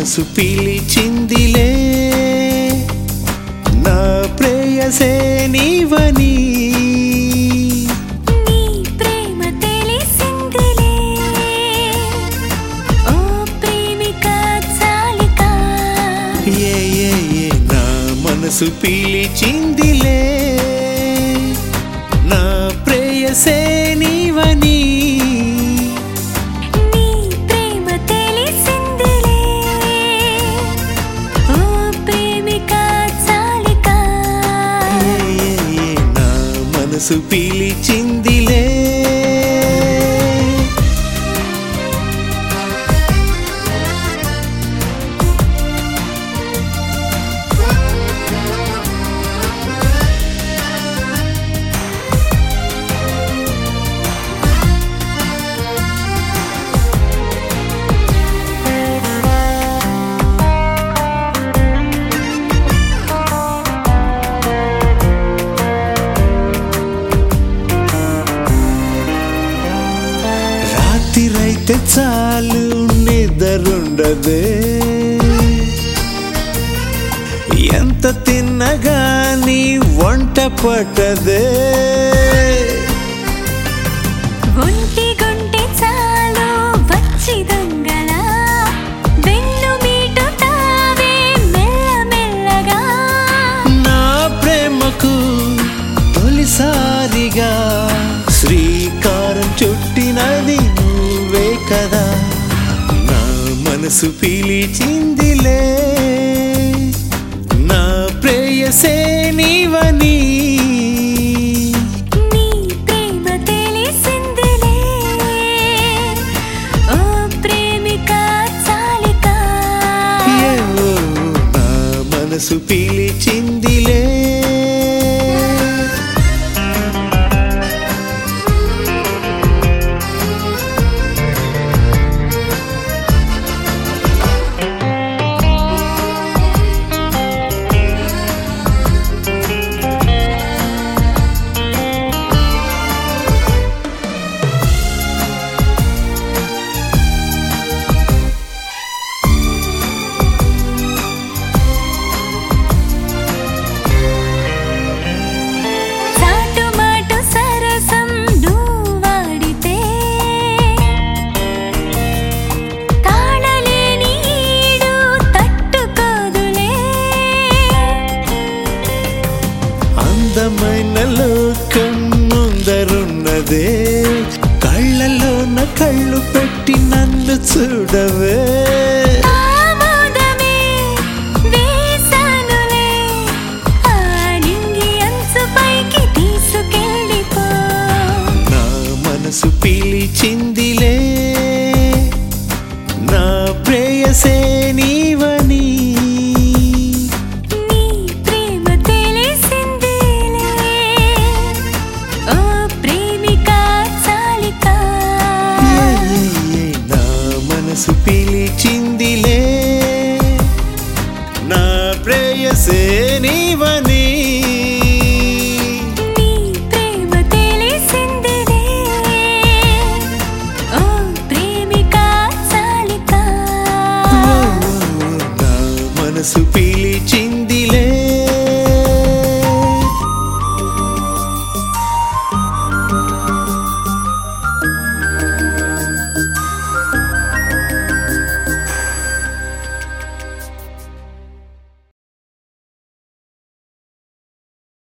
మనసు పిలిచిందిలే నా ప్రేయసే నీవని నీ ప్రేమ తెలిసిందిలే ఓ ప్రేమిక చాలిక ఏ ఏ ఏ నా మనసు పిలిచిందిలే నా ప్రేయసే నీవని నీ ప్రేమ తెలిసిందిలే ఓ ప్రేమిక చాలిక ఏ ఏ ఏ నా మనసు పిలిచిందిలే రాత్రిరైతే చాలు నిద్రుండదే ఎంత తిన్నగాని వంట పట్టదే ఒంటి గుంటె చాలు వచ్చి దొంగల వెన్ను మీటుతావే మెల్లమెల్లగా నా ప్రేమకు తొలిసారిగా శ్రీకారం చుట్టినది నువ్వే కదా నా మనసు పిలిచిందిలే నా ప్రేయసే నీవని నీ ప్రేమ తెలిసిందిలే ఓ ప్రేమిక చాలిక ఏవో నా మనసు పిలిచిందిలే చాటు మాటు సరసం నువ్వాడితే తాళలేని ఈడు తట్టుకోదులే అందమైన లోకం ముందరున్నదే కళ్ళలోన కళ్ళు పెట్టి నన్ను చూడవే ఆమోదమే వేసానులే ఆ నింగి అంచు పైకి తీసుకెళ్ళిపో నా మనసు పిలిచిందిలే నా ప్రేయసే నీవని నీ ప్రేమ తెలిసిందిలే ఓ ప్రేమిక చాలిక ఏ, ఏ, ఏ, నా మనసు పిలిచిందిలే నా ప్రేయసే నీవని నీ ప్రేమ తెలిసిందిలే ఓ ప్రేమిక చాలిక ఓ, నా మనసు పిలిచిందిలే